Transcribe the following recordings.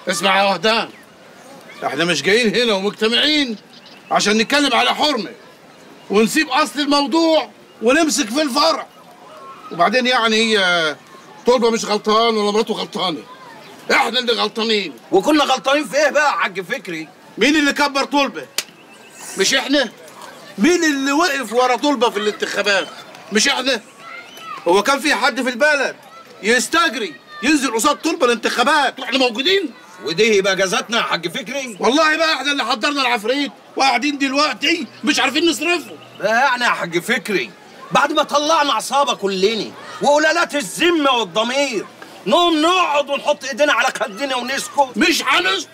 اسمع يا وهدان احنا مش جايين هنا ومجتمعين عشان نتكلم على حرمه ونسيب اصل الموضوع ونمسك في الفرع وبعدين يعني هي طلبه مش غلطان ولا مراته غلطانه احنا اللي غلطانين وكنا غلطانين في ايه بقى يا حاج فكري مين اللي كبر طلبه مش احنا مين اللي وقف ورا طلبه في الانتخابات مش احنا هو كان في حد في البلد يستجري ينزل قصاد طلبه الانتخابات واحنا موجودين ودي يبقى جازتنا يا حاج فكري والله بقى احنا اللي حضرنا العفريت وقاعدين دلوقتي مش عارفين نصرفه بقى يعني يا حاج فكري بعد ما طلعنا عصابه كلنا وقلالات الذمه والضمير نقوم نقعد ونحط ايدينا على خدنا ونسكت مش هنسكت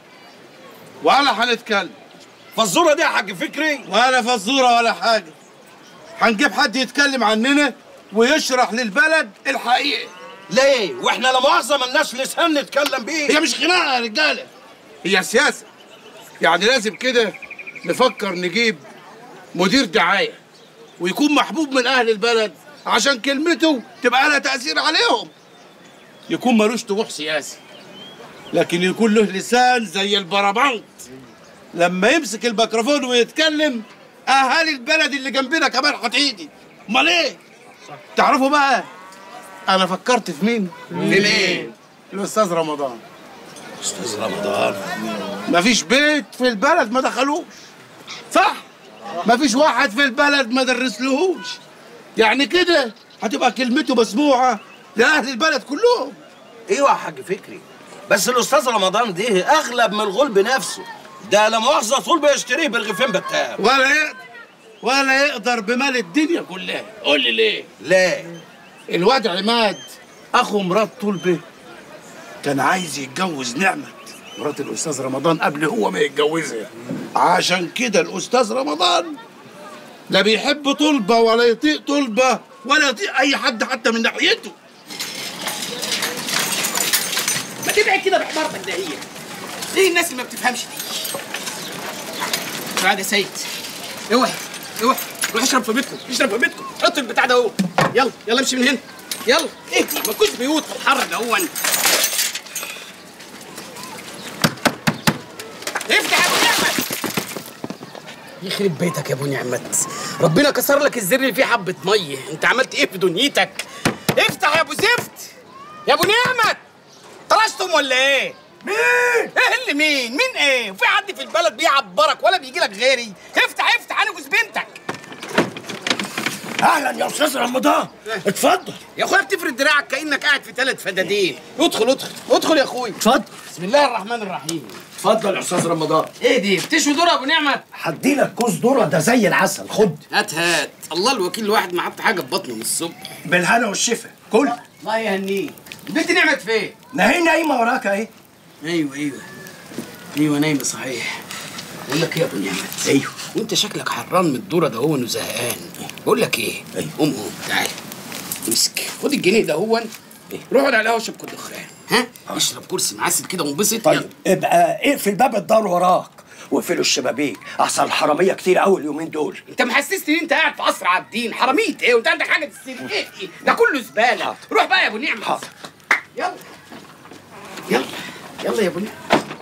ولا هنتكلم فالزوره دي يا حاج فكري ولا فزوره ولا حاجه هنجيب حد يتكلم عننا ويشرح للبلد الحقيقه ليه واحنا لا مؤاخذه ملناش لسان نتكلم بيه هي مش خناقه يا رجاله هي سياسه يعني لازم كده نفكر نجيب مدير دعايه ويكون محبوب من اهل البلد عشان كلمته تبقى لها تاثير عليهم يكون ملوش طموح سياسي لكن يكون له لسان زي البربنت لما يمسك الميكروفون ويتكلم اهالي البلد اللي جنبنا كمان هتيجي امال ايه تعرفوا بقى انا فكرت في مين في مين؟ الاستاذ رمضان استاذ رمضان مفيش بيت في البلد ما دخلوش صح مفيش واحد في البلد ما درسلهوش يعني كده هتبقى كلمته مسموعه لاهل البلد كلهم ايوه يا حاج فكري بس الاستاذ رمضان ده اغلب من الغول بنفسه ده لا مؤاخذه طول بيشتريه برغيفين بتاب ولا يقدر ولا يقدر بمال الدنيا كلها قول لي ليه ليه الواد عماد اخو مرات طلبه كان عايز يتجوز نعمت مرات الاستاذ رمضان قبل هو ما يتجوزها عشان كده الاستاذ رمضان لا بيحب طلبه ولا يطيق طلبه ولا يطيق اي حد حتى من ناحيته ما تبعد كده بحمارتك ده هي ليه الناس اللي ما بتفهمش دي تعال يا سيد اوعى اوعى روح اشرب في بيتكم اشرب في بيتكم حط البتاع ده اهو يلا يلا امشي من هنا يلا اهدي ما تكونش بيوت في الحر ده هو افتح يا ابو نعمت يخرب بيتك يا ابو نعمت ربنا كسر لك الزر اللي فيه حبه ميه انت عملت ايه في دنيتك افتح يا ابو زفت يا ابو نعمت طرشتم ولا ايه مين ايه اللي مين مين ايه وفي حد في البلد بيعبرك ولا بيجي لك غيري افتح افتح انا جوز بنتك اهلا يا استاذ رمضان اتفضل يا اخويا بتفرد دراعك كانك قاعد في ثلاث فدادين ادخل ادخل ادخل يا اخويا اتفضل بسم الله الرحمن الرحيم اتفضل يا استاذ رمضان ايه دي بتشوي دور يا ابو نعمت هديلك كوز ذره ده زي العسل خد هات هات الله الوكيل الواحد ما حط حاجه في بطنه من الصبح بالهنا والشفا كل الله يهنيه البنت نعمت فين نهي نايمه وراك اهي ايوه ايوه ايوه نايمه صحيح بقول لك ايه يا ابو نعمت ايوه وانت شكلك حران من الدوره ده هو وزهقان بقول لك ايه أيوة. قوم قوم تعالى امسك خد الجنيه ده هو روح اقعد على القهوه اشرب كل دخان ها اشرب كرسي معسل كده وانبسط طيب ابقى اقفل باب الدار وراك واقفلوا الشبابيك احسن الحراميه كتير قوي اليومين دول انت محسسني ان انت قاعد في قصر عابدين حراميه ايه وانت عندك حاجه تستري ايه ايه ده كله زباله حاضر. روح بقى يا ابو نعمه حاضر. يلا يلا يلا يا ابو نعمه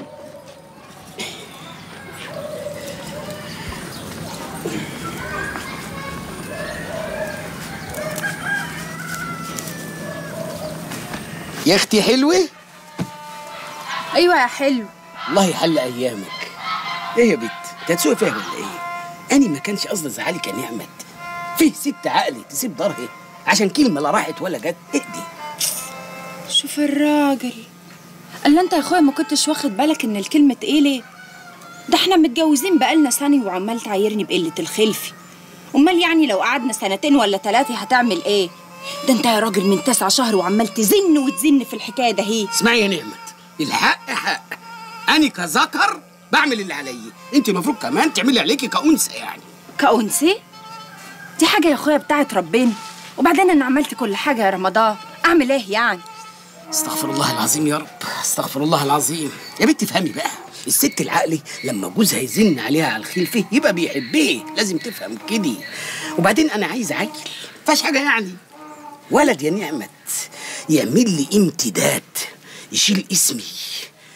يا اختي حلوه ايوه يا حلو الله يحل ايامك ايه يا بت انت هتسوقي فيها ولا ايه انا ما كانش قصدي ازعلك يا نعمت فيه ست عقلي تسيب دارها عشان كلمه لا راحت ولا جت اهدي شوف الراجل قال انت يا اخويا ما كنتش واخد بالك ان الكلمة ايه ليه ده احنا متجوزين بقالنا سنة وعمال تعايرني بقلة الخلفي امال يعني لو قعدنا سنتين ولا ثلاثة هتعمل ايه ده انت يا راجل من تسعة شهر وعمال تزن وتزن في الحكاية ده هي اسمعي يا نعمت الحق حق انا كذكر بعمل اللي عليا انت المفروض كمان تعملي عليكي كأنثى يعني كأنثى دي حاجة يا اخويا بتاعت ربنا وبعدين انا عملت كل حاجة يا رمضان اعمل ايه يعني استغفر الله العظيم يا رب استغفر الله العظيم يا بنت افهمي بقى الست العقلي لما جوزها يزن عليها على الخلفه يبقى بيحبيه لازم تفهم كده وبعدين انا عايز عيل فاش حاجه يعني ولد يا نعمت يعمل لي امتداد يشيل اسمي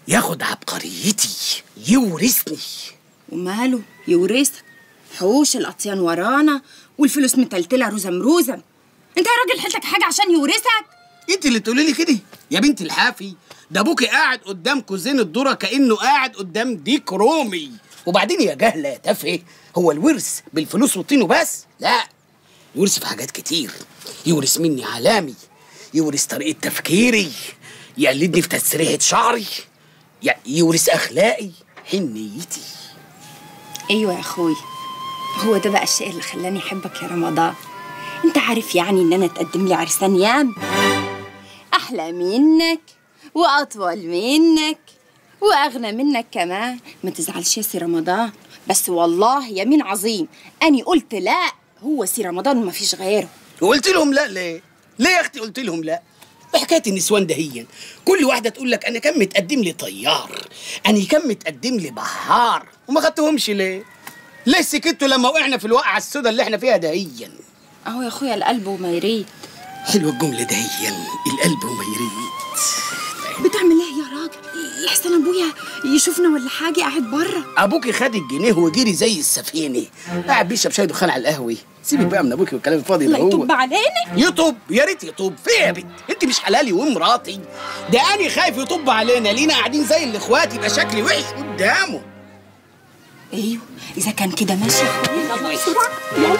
ياخد عبقريتي يورثني وماله يورثك حوش الأطيان ورانا والفلوس متلتلة رزم رزم انت يا راجل حيلتك حاجة عشان يورثك انت اللي تقولي لي كده يا بنت الحافي ده ابوكي قاعد قدام كوزين الذره كانه قاعد قدام ديك رومي وبعدين يا جهله يا تافهه هو الورث بالفلوس والطين وبس لا يورث في حاجات كتير يورث مني علامي يورث طريقه تفكيري يقلدني في تسريحه شعري ي- يورث اخلاقي حنيتي ايوه يا اخوي هو ده بقى الشيء اللي خلاني احبك يا رمضان انت عارف يعني ان انا تقدم لي عرسان يام احلى منك واطول منك واغنى منك كمان ما تزعلش يا سي رمضان بس والله يمين عظيم اني قلت لا هو سي رمضان وما فيش غيره وقلت لهم لا ليه؟ ليه يا اختي قلت لهم لا؟ حكايه النسوان دهيا كل واحده تقول لك انا كان متقدم لي طيار انا كان متقدم لي بحار وما خدتهمش ليه؟ ليه سكتوا لما وقعنا في الوقعه السوداء اللي احنا فيها دهيا؟ اهو يا اخويا القلب وما يريد حلوه الجمله دهيا القلب وما يريد بتعمل ايه يا راجل يحسن ابويا يشوفنا ولا حاجه قاعد بره ابوكي خد الجنيه وجري زي السفينه قاعد بيشرب شاي دخان على القهوه سيبك بقى من ابوكي والكلام الفاضي ده لا هو يطب علينا يطب يا ريت يطب في يا بنت انت مش حلالي ومراتي ده انا خايف يطب علينا لينا قاعدين زي الاخوات يبقى شكلي وحش قدامه ايوه اذا كان كده ماشي يا اخويا يلا بسرعه يلا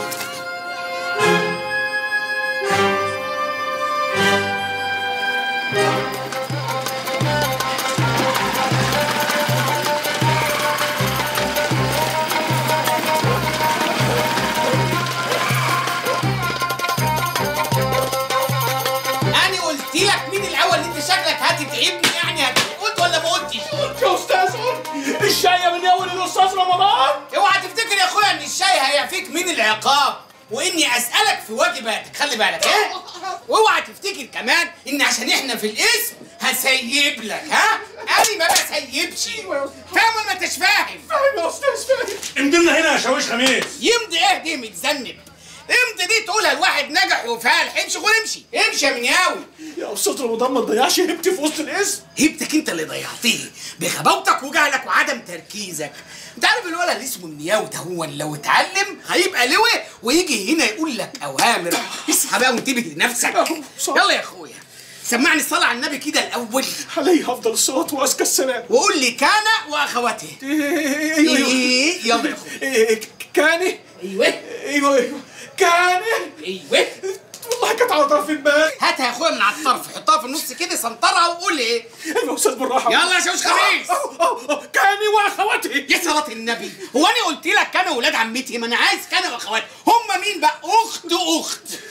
انا قلت لك مين الاول انت شكلك هتتعبني يعني قلت ولا ما قلتش يا استاذ الشاي من اول الاستاذ رمضان اوعى تفتكر يا اخويا ان الشاي هيعفيك من العقاب واني اسالك في واجباتك خلي بالك ايه واوعى تفتكر كمان ان عشان احنا في الاسم هسيب لك ها انا ما بسيبش فاهم ولا ما انتش فاهم يا استاذ فاهم امدلنا هنا يا شاويش خميس يمضي ايه دي متذنب امضي دي تقولها الواحد نجح وفالح امشي قول امشي امشي يا منياوي يا استاذ رمضان ما تضيعش هيبتي في وسط الاسم هيبتك انت اللي ضيعتيه بغباوتك وجهلك وعدم تركيزك انت عارف الولد اللي اسمه منياوي ده هو لو اتعلم هيبقى لواء ويجي هنا يقول لك اوامر اصحى بقى وانتبه لنفسك يلا يا اخويا سمعني الصلاة على النبي كده الأول عليه افضل الصلاه وازكى السلام وقول لي كان وأخواته ايوه ايوه إيه يلا يا أخويا إيه، كان أيوه ايوه ايوه كان أيوه والله كانت على طرف البال هاتها يا أخويا من على الطرف حطها في النص كده سنطرها وقول ايه ايوه يا استاذ بالراحه يلا يا شوش خميس أو- أو- أو، كاني واخواتي يا صلاة النبي هو انا قلت لك كانوا ولاد عمتي ما انا عايز كانوا واخواتي هم مين بقى اخت اخت